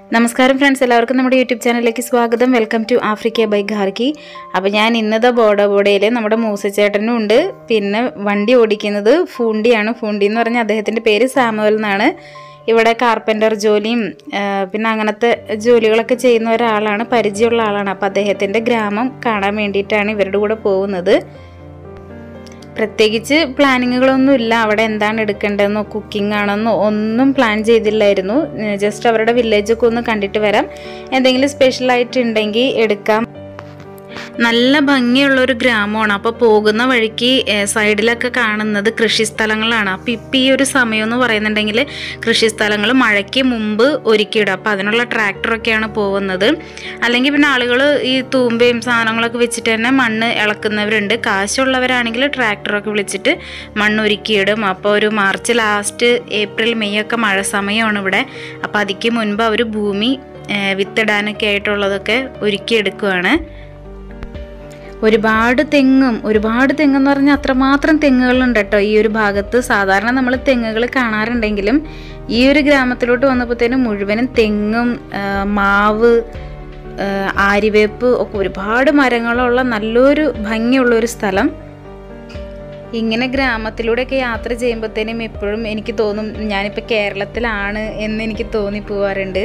നമസ്കാരം ഫ്രണ്ട്സ് എല്ലാവർക്കും നമ്മുടെ യൂട്യൂബ് ചാനലിലേക്ക് സ്വാഗതം welcome to Africa by Kharki അപ്പോൾ ഞാൻ ഇന്നത്തെ ബോഡ ബോഡയിൽ നമ്മുടെ മൂസച്ചേട്ടനും ഉണ്ട് പിന്നെ വണ്ടി ഓടിക്കുന്നത് ഫൂണ്ടിയാണ് ഫൂണ്ടി എന്ന് പറഞ്ഞാൽ അദ്ദേഹത്തിൻ്റെ പേര് സാമുവൽ എന്നാണ് ഇവിടെ കാർപ്പൻ്റർ ജോലിയും ആ, പിന്നെ അങ്ങനത്തെ ജോലികളൊക്കെ ചെയ്യുന്ന ഒരാളാണ് പരിചയമുള്ള ആളാണ് അപ്പോൾ അദ്ദേഹത്തിൻ്റെ ഗ്രാമം കാണാൻ വേണ്ടിയിട്ടാണ് ഇവരുടെ കൂടെ പോകുന്നത് പ്രത്യേകിച്ച് പ്ലാനിങ്ങുകളൊന്നും ഇല്ല അവിടെ എന്താണ് എടുക്കേണ്ടതെന്നോ കുക്കിംഗ് ആണെന്നോ ഒന്നും പ്ലാൻ ചെയ്തില്ലായിരുന്നു ജസ്റ്റ് അവരുടെ വില്ലേജൊക്കെ ഒന്ന് കണ്ടിട്ട് വരാം എന്തെങ്കിലും സ്പെഷ്യൽ ആയിട്ട് ഉണ്ടെങ്കിൽ എടുക്കാം നല്ല ഭംഗിയുള്ള ഒരു ഗ്രാമമാണ് അപ്പോൾ പോകുന്ന വഴിക്ക് ഏഹ്, സൈഡിലൊക്കെ കാണുന്നത് കൃഷിസ്ഥലങ്ങളാണ് അപ്പോൾ ഇപ്പം ഈ ഒരു സമയം എന്ന് പറയുന്നുണ്ടെങ്കിൽ കൃഷിസ്ഥലങ്ങൾ മഴയ്ക്ക് മുമ്പ് ഒരുക്കിയിടും അപ്പോൾ അതിനുള്ള ട്രാക്ടറൊക്കെയാണ് പോകുന്നത് അല്ലെങ്കിൽ പിന്നെ ആളുകൾ ഈ തൂമ്പയും സാധനങ്ങളൊക്കെ വെച്ചിട്ട് തന്നെ മണ്ണ് ഇളക്കുന്നവരുണ്ട് കാശുള്ളവരാണെങ്കിൽ ട്രാക്ടറൊക്കെ വിളിച്ചിട്ട് മണ്ണ് ഒരുക്കിയിടും അപ്പോൾ ഒരു മാർച്ച് ലാസ്റ്റ് ഏപ്രിൽ മെയ് ഒക്കെ മഴ സമയമാണ് ഇവിടെ അപ്പോൾ അതിക്ക് മുൻപ് അവർ ഭൂമി ഏഹ്, വിത്തിടാനൊക്കെ ആയിട്ടുള്ളതൊക്കെ ഒരുക്കിയെടുക്കുകയാണ് ഒരുപാട് തെങ്ങും ഒരുപാട് തെങ്ങെന്ന് പറഞ്ഞാൽ അത്രമാത്രം തെങ്ങുകളുണ്ട് കേട്ടോ ഈ ഒരു ഭാഗത്ത് സാധാരണ നമ്മൾ തെങ്ങുകൾ കാണാറുണ്ടെങ്കിലും ഈ ഒരു ഗ്രാമത്തിലോട്ട് വന്നപ്പോഴത്തേനും മുഴുവനും തെങ്ങും ആ, മാവ് ആ, ആര്യവേപ്പ് ഒക്കെ ഒരുപാട് മരങ്ങളുള്ള നല്ലൊരു ഭംഗിയുള്ള ഒരു സ്ഥലം ഇങ്ങനെ ഗ്രാമത്തിലൂടെയൊക്കെ യാത്ര ചെയ്യുമ്പോഴത്തേനും എപ്പോഴും എനിക്ക് തോന്നും ഞാനിപ്പോൾ കേരളത്തിലാണ് എന്ന് എനിക്ക് തോന്നിപ്പോവാറുണ്ട്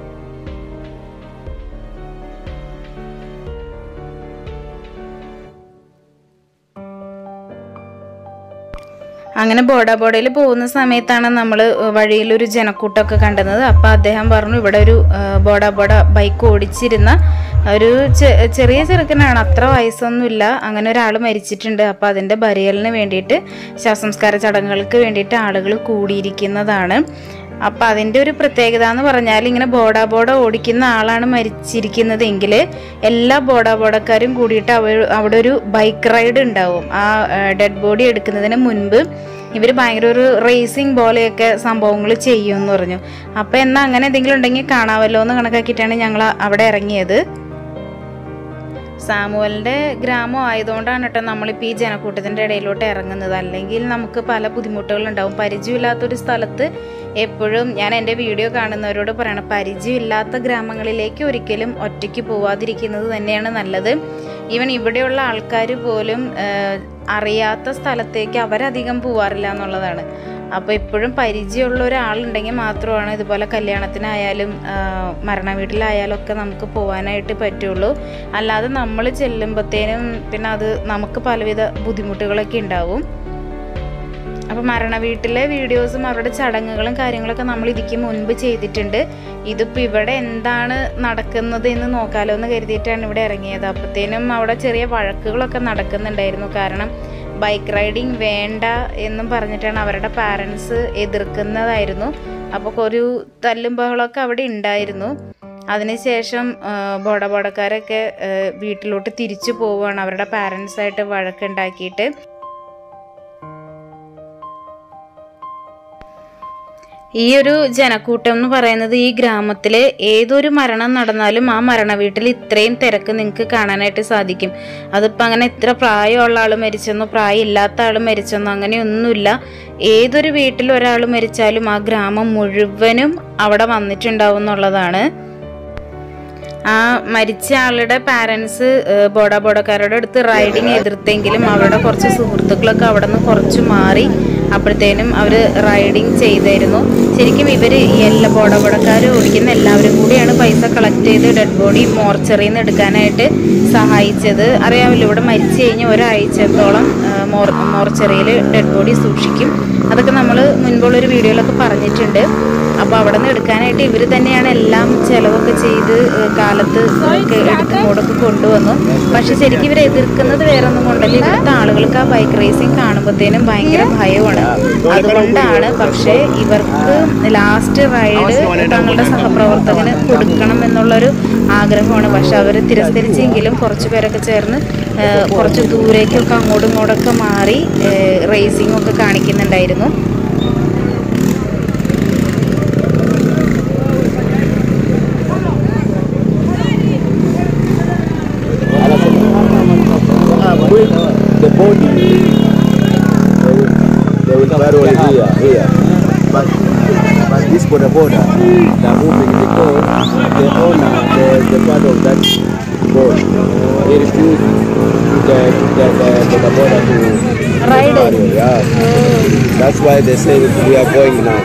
അങ്ങനെ ബോഡ ബോഡയിൽ പോകുന്ന സമയത്താണ് നമ്മൾ വഴിയിൽ ഒരു ജനക്കൂട്ടമൊക്കെ കണ്ടത് അപ്പോൾ അദ്ദേഹം പറഞ്ഞു ഇവിടെ ഒരു ആ, ബോഡ ബോഡ ബൈക്ക് ഓടിച്ചിരുന്ന ഒരു ചെ- ചെറിയ ചെറുക്കനാണ് അത്ര വയസ്സൊന്നുമില്ല അങ്ങനെ ഒരാൾ മരിച്ചിട്ടുണ്ട് അപ്പോൾ അതിൻ്റെ ബരിയലിന് വേണ്ടിയിട്ട് ശവസംസ്കാര ചടങ്ങുകൾക്ക് വേണ്ടിയിട്ട് ആളുകൾ കൂടിയിരിക്കുന്നതാണ് അപ്പം അതിൻ്റെ ഒരു പ്രത്യേകത എന്ന് പറഞ്ഞാൽ ഇങ്ങനെ ബോഡ ബോഡ ഓടിക്കുന്ന ആളാണ് മരിച്ചിരിക്കുന്നതെങ്കിൽ എല്ലാ ബോഡ ബോഡക്കാരും കൂടിയിട്ട് അവ അവിടെ ഒരു ബൈക്ക് റൈഡ് ഉണ്ടാവും ആ ഡെഡ് ബോഡി എടുക്കുന്നതിന് മുൻപ് ഇവർ ഭയങ്കര ഒരു റേസിംഗ് പോലെയൊക്കെ സംഭവങ്ങൾ ചെയ്യും എന്ന് പറഞ്ഞു അപ്പം എന്നാൽ അങ്ങനെ എന്തെങ്കിലും ഉണ്ടെങ്കിൽ കാണാമല്ലോ എന്ന് കണക്കാക്കിയിട്ടാണ് ഞങ്ങൾ അവിടെ ഇറങ്ങിയത് സാമുവലിൻ്റെ ഗ്രാമം ആയതുകൊണ്ടാണ് കേട്ടോ നമ്മളിപ്പോൾ ഈ ജനക്കൂട്ടത്തിൻ്റെ ഇടയിലോട്ട് ഇറങ്ങുന്നത് അല്ലെങ്കിൽ നമുക്ക് പല ബുദ്ധിമുട്ടുകളുണ്ടാവും പരിചയമില്ലാത്തൊരു സ്ഥലത്ത് എപ്പോഴും ഞാൻ എൻ്റെ വീഡിയോ കാണുന്നവരോട് പറയണം പരിചയമില്ലാത്ത ഗ്രാമങ്ങളിലേക്ക് ഒരിക്കലും ഒറ്റയ്ക്ക് പോവാതിരിക്കുന്നത് തന്നെയാണ് നല്ലത് ഈവൻ ഇവിടെയുള്ള ആൾക്കാർ പോലും ആ, അറിയാത്ത സ്ഥലത്തേക്ക് അവരധികം പോവാറില്ല എന്നുള്ളതാണ് അപ്പോൾ എപ്പോഴും പരിചയമുള്ള ഒരാളുണ്ടെങ്കിൽ മാത്രമാണ് ഇതുപോലെ കല്യാണത്തിനായാലും ആ, മരണ വീട്ടിലായാലും ഒക്കെ നമുക്ക് പോകാനായിട്ട് പറ്റുള്ളൂ അല്ലാതെ നമ്മൾ ചെല്ലുമ്പോഴത്തേനും പിന്നെ അത് നമുക്ക് പലവിധ ബുദ്ധിമുട്ടുകളൊക്കെ ഉണ്ടാവും അപ്പോൾ മരണ വീട്ടിലെ വീഡിയോസും അവരുടെ ചടങ്ങുകളും കാര്യങ്ങളൊക്കെ നമ്മൾ ഇതിക്ക് മുൻപ് ചെയ്തിട്ടുണ്ട് ഇതിപ്പോൾ ഇവിടെ എന്താണ് നടക്കുന്നത് എന്ന് നോക്കാലോ എന്ന് കരുതിയിട്ടാണ് ഇവിടെ ഇറങ്ങിയത് അപ്പോഴത്തേനും അവിടെ ചെറിയ വഴക്കുകളൊക്കെ നടക്കുന്നുണ്ടായിരുന്നു കാരണം ബൈക്ക് റൈഡിങ് വേണ്ട എന്നും പറഞ്ഞിട്ടാണ് അവരുടെ പാരൻസ് എതിർക്കുന്നതായിരുന്നു അപ്പോൾ ഒരു തല്ലും ബഹളമൊക്കെ അവിടെ ഉണ്ടായിരുന്നു അതിനുശേഷം ആ, ബോഡ ബോഡക്കാരൊക്കെ ആ, വീട്ടിലോട്ട് തിരിച്ചു പോവുകയാണ് അവരുടെ പാരൻസായിട്ട് വഴക്കുണ്ടാക്കിയിട്ട് ഈ ഒരു ജനക്കൂട്ടം എന്ന് പറയുന്നത് ഈ ഗ്രാമത്തിൽ ഏതൊരു മരണം നടന്നാലും ആ മരണ വീട്ടിൽ ഇത്രയും തിരക്ക് നിങ്ങൾക്ക് കാണാനായിട്ട് സാധിക്കും അതിപ്പോൾ അങ്ങനെ ഇത്ര പ്രായമുള്ള ആൾ മരിച്ചെന്നോ പ്രായം ഇല്ലാത്ത ആൾ മരിച്ചെന്നോ അങ്ങനെയൊന്നുമില്ല ഏതൊരു വീട്ടിൽ ഒരാൾ മരിച്ചാലും ആ ഗ്രാമം മുഴുവനും അവിടെ വന്നിട്ടുണ്ടാവും എന്നുള്ളതാണ് ആ മരിച്ച ആളുടെ പാരൻസ് ബോഡ ബോഡക്കാരുടെ അടുത്ത് റൈഡിങ് എതിർത്തെങ്കിലും അവരുടെ കുറച്ച് സുഹൃത്തുക്കളൊക്കെ അവിടെ നിന്ന് കുറച്ച് മാറി അപ്പോഴത്തേനും അവർ റൈഡിങ് ചെയ്തായിരുന്നു ശരിക്കും ഇവർ എല്ലാ ബോഡ ബോഡക്കാർ ഓടിക്കുന്ന എല്ലാവരും കൂടിയാണ് പൈസ കളക്ട് ചെയ്ത് ഡെഡ് ബോഡി മോർച്ചറിയിൽ നിന്ന് എടുക്കാനായിട്ട് സഹായിച്ചത് അറിയാമല്ലോ ഇവിടെ മരിച്ചു കഴിഞ്ഞ് ഒരാഴ്ചത്തോളം ആ, മോർ മോർച്ചറിയിൽ ഡെഡ് ബോഡി സൂക്ഷിക്കും അതൊക്കെ നമ്മൾ മുൻപുള്ളൊരു വീഡിയോയിലൊക്കെ പറഞ്ഞിട്ടുണ്ട് അപ്പോൾ അവിടെ നിന്ന് എടുക്കാനായിട്ട് ഇവർ തന്നെയാണ് എല്ലാം ചിലവൊക്കെ ചെയ്ത് ഏഹ് കാലത്ത് ഒക്കെ എടുത്ത് ഇങ്ങോട്ടൊക്കെ കൊണ്ടുവന്നു പക്ഷെ ശരിക്കും ഇവർ എതിർക്കുന്നത് വേറെ ഒന്നും കൊണ്ടല്ല ഇവിടുത്തെ ആളുകൾക്ക് ആ ബൈക്ക് റേസിംഗ് കാണുമ്പോഴത്തേനും ഭയങ്കര ഭയമാണ് അതുകൊണ്ടാണ് പക്ഷേ ഇവർക്ക് ലാസ്റ്റ് റൈഡ് തങ്ങളുടെ സഹപ്രവർത്തകന് കൊടുക്കണം എന്നുള്ളൊരു ആഗ്രഹമാണ് പക്ഷെ അവർ തിരസ്കരിച്ചെങ്കിലും കുറച്ച് പേരൊക്കെ ചേർന്ന് ഏഹ് കുറച്ച് ദൂരേക്കൊക്കെ അങ്ങോട്ടും ഇങ്ങോട്ടൊക്കെ മാറി റേസിംഗ് ഒക്കെ കാണിക്കുന്നുണ്ടായിരുന്നു with the body. They will, they will bury it here, here. But, but this border border, they're moving because the owner, the, the part of that boat, he refused to the, the, the, the border to Ride it. Mario, Yeah, that's why they say we are going now.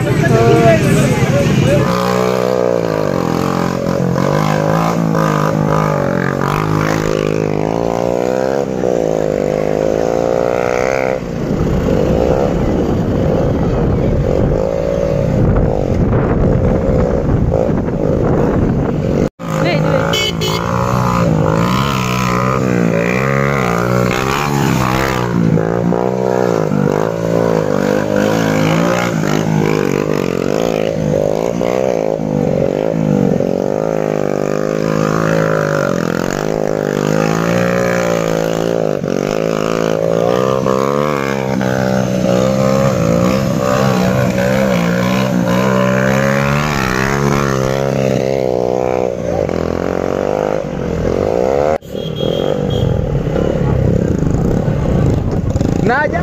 Naja.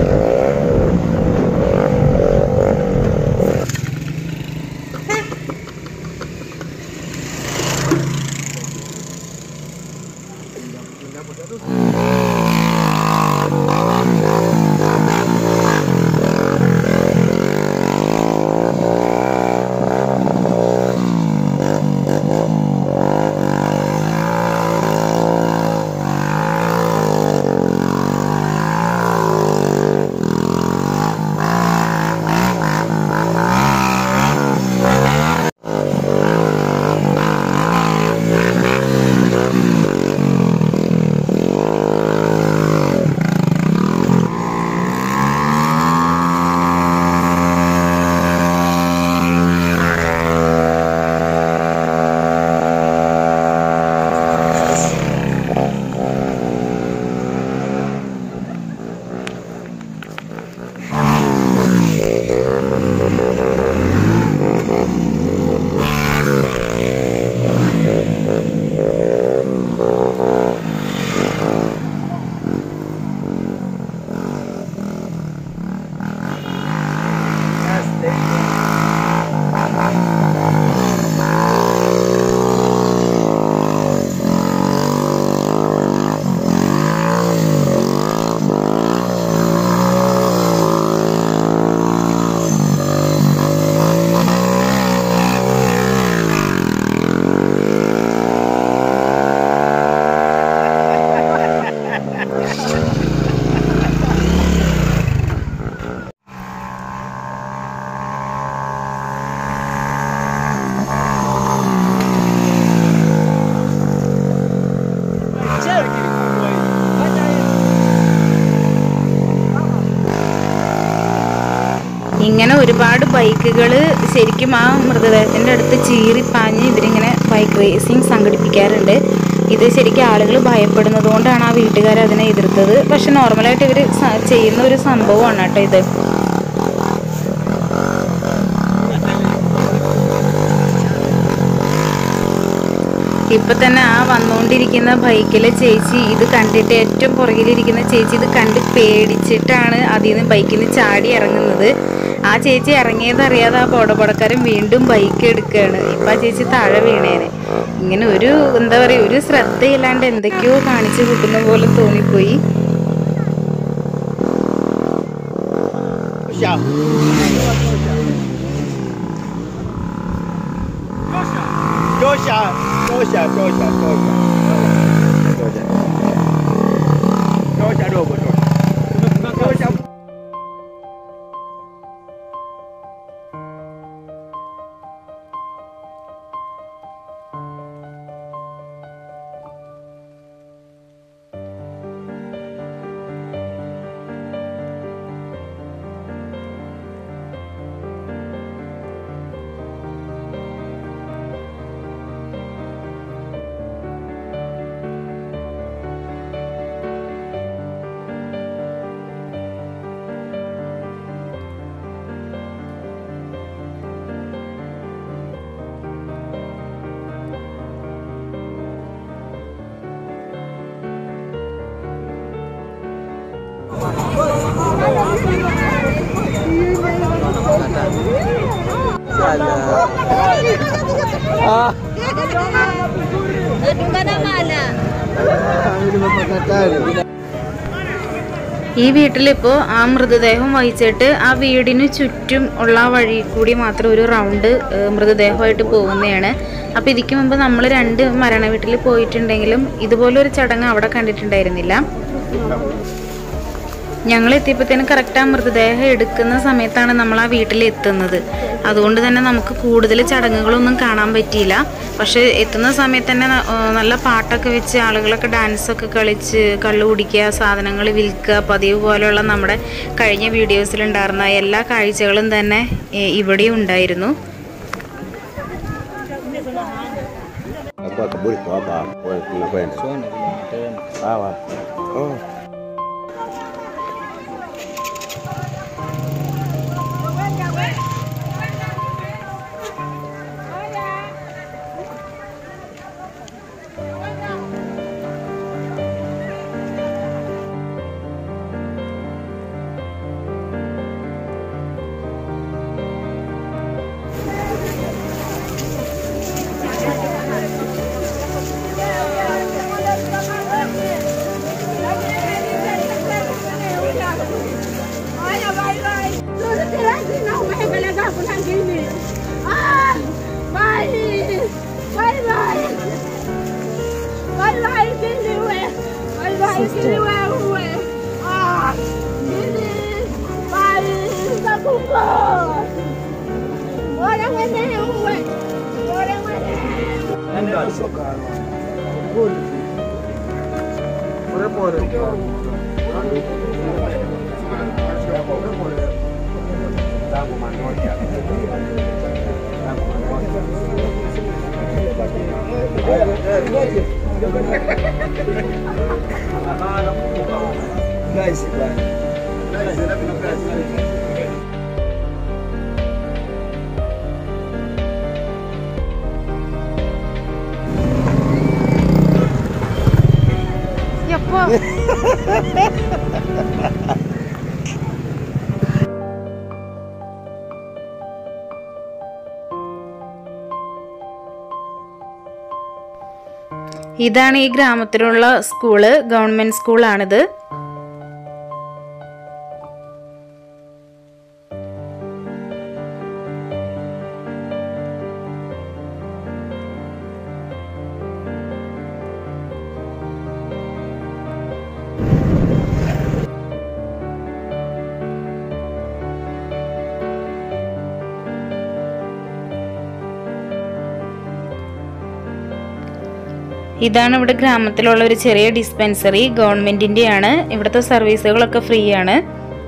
ഇങ്ങനെ ഒരുപാട് ബൈക്കുകൾ ശരിക്കും ആ മൃതദേഹത്തിൻ്റെ അടുത്ത് ചീറിപ്പാഞ്ഞ് ഇവരിങ്ങനെ bike racing സംഘടിപ്പിക്കാറുണ്ട് ഇത് ശരിക്കും ആളുകൾ ഭയപ്പെടുന്നത് കൊണ്ടാണ് ആ വീട്ടുകാർ അതിനെ എതിർത്തത് പക്ഷെ നോർമലായിട്ട് ഇവർ ചെയ്യുന്ന ഒരു സംഭവമാണ് കേട്ടോ ഇത് ഇപ്പൊ തന്നെ ആ വന്നുകൊണ്ടിരിക്കുന്ന ബൈക്കിലെ ചേച്ചി ഇത് കണ്ടിട്ട് ഏറ്റവും പുറകിലിരിക്കുന്ന ചേച്ചി ഇത് കണ്ട് പേടിച്ചിട്ടാണ് അതിൽ നിന്ന് ബൈക്കിൽ നിന്ന് ചാടി ഇറങ്ങുന്നത് ആ ചേച്ചി ഇറങ്ങിയത് അറിയാതെ ആ പോടപടക്കാരൻ വീണ്ടും ബൈക്ക് എടുക്കുകയാണ് ഇപ്പൊ ആ ചേച്ചി താഴെ വീണേനെ ഇങ്ങനെ ഒരു എന്താ പറയുക ഒരു ശ്രദ്ധയില്ലാണ്ട് എന്തൊക്കെയോ കാണിച്ചു കൂട്ടുന്ന പോലെ തോന്നിപ്പോയി Shout. Joshua, Joshua, Joshua, Joshua. Joshua dogo, Joshua. Joshua. ഈ വീട്ടിലിപ്പോൾ ആ മൃതദേഹം വഹിച്ചിട്ട് ആ വീടിന് ചുറ്റും ഉള്ള ആ വഴി കൂടി മാത്രം ഒരു റൗണ്ട് ഏഹ്, മൃതദേഹമായിട്ട് പോകുന്നതാണ് അപ്പോൾ ഇതിക്ക് മുമ്പ് നമ്മൾ രണ്ട് മരണ വീട്ടിൽ പോയിട്ടുണ്ടെങ്കിലും ഇതുപോലൊരു ചടങ്ങ് അവിടെ കണ്ടിട്ടുണ്ടായിരുന്നില്ല ഞങ്ങൾ എത്തിയപ്പോഴത്തേനും കറക്റ്റ് ആ മൃതദേഹം എടുക്കുന്ന സമയത്താണ് നമ്മൾ ആ വീട്ടിൽ എത്തുന്നത് അതുകൊണ്ട് തന്നെ നമുക്ക് കൂടുതൽ ചടങ്ങുകളൊന്നും കാണാൻ പറ്റിയില്ല പക്ഷെ എത്തുന്ന സമയത്ത് തന്നെ ന- ആ, നല്ല പാട്ടൊക്കെ വെച്ച് ആളുകളൊക്കെ ഡാൻസൊക്കെ കളിച്ച് കള്ളു കുടിക്കുക സാധനങ്ങൾ വിൽക്കുക പതിവ് പോലെയുള്ള നമ്മുടെ കഴിഞ്ഞ വീഡിയോസിലുണ്ടായിരുന്ന എല്ലാ കാഴ്ചകളും തന്നെ ഏ, ഇവിടെയും ഉണ്ടായിരുന്നു Hapa kaburi kwa hapa wewe tunakwenda. Sawa. Oh. ഇതാണ് ഈ ഗ്രാമത്തിലുള്ള സ്കൂള് ഗവൺമെന്റ് സ്കൂളാണിത് ഇതാണ് ഇവിടെ ഗ്രാമത്തിലുള്ള ഒരു ചെറിയ ഡിസ്പെൻസറി ഗവൺമെന്റിന്റെയാണ് ഇവിടുത്തെ സർവീസുകളൊക്കെ ഫ്രീ ആണ്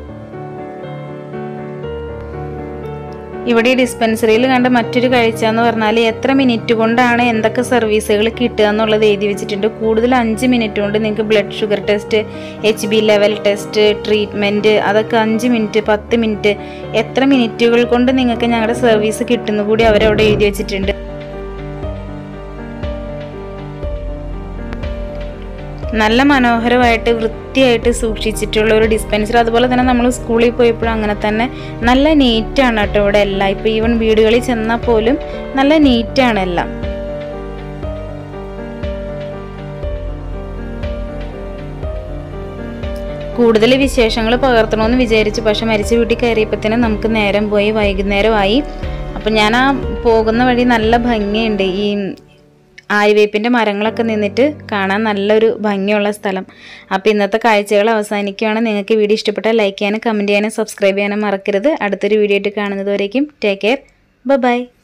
ഇവിടെ ഈ ഡിസ്പെൻസറിയിൽ കണ്ട മറ്റൊരു കാഴ്ച എന്ന് പറഞ്ഞാൽ എത്ര മിനിറ്റ് കൊണ്ടാണ് എന്തൊക്കെ സർവീസുകൾ കിട്ടുക എന്നുള്ളത് എഴുതി വെച്ചിട്ടുണ്ട് കൂടുതൽ അഞ്ച് മിനിറ്റ് കൊണ്ട് നിങ്ങൾക്ക് blood sugar test H B level test treatment അതൊക്കെ അഞ്ച് മിനിറ്റ് പത്ത് മിനിറ്റ് എത്ര മിനിറ്റുകൾ കൊണ്ട് നിങ്ങൾക്ക് ഞങ്ങളുടെ സർവീസ് കിട്ടുന്നു കൂടി അവരവിടെ എഴുതി വെച്ചിട്ടുണ്ട് നല്ല മനോഹരമായിട്ട് വൃത്തിയായിട്ട് സൂക്ഷിച്ചിട്ടുള്ള ഒരു ഡിസ്പെൻസർ അതുപോലെ തന്നെ നമ്മൾ സ്കൂളിൽ പോയപ്പോഴും അങ്ങനെ തന്നെ നല്ല നീറ്റാണ് കേട്ടോ ഇവിടെ എല്ലാം ഇപ്പോൾ ഈവൻ വീടുകളിൽ ചെന്നാൽ പോലും നല്ല നീറ്റാണ് എല്ലാം കൂടുതൽ വിശേഷങ്ങൾ പകർത്തണമെന്ന് വിചാരിച്ചു പക്ഷെ മരിച്ച വീട്ടിൽ കയറിയപ്പോഴത്തേനും നമുക്ക് നേരം പോയി വൈകുന്നേരമായി അപ്പം ഞാൻ ആ പോകുന്ന വഴി നല്ല ഭംഗിയുണ്ട് ഈ ആര്യവേപ്പിൻ്റെ മരങ്ങളൊക്കെ നിന്നിട്ട് കാണാൻ നല്ലൊരു ഭംഗിയുള്ള സ്ഥലം അപ്പോൾ ഇന്നത്തെ കാഴ്ചകൾ അവസാനിക്കുകയാണ് നിങ്ങൾക്ക് വീഡിയോ ഇഷ്ടപ്പെട്ടാൽ ലൈക്ക് ചെയ്യാനും കമൻറ്റ് ചെയ്യാനും സബ്സ്ക്രൈബ് ചെയ്യാനും മറക്കരുത് അടുത്തൊരു വീഡിയോ ആയിട്ട് കാണുന്നത് വരേക്കും ടേക്ക് കെയർ ബൈ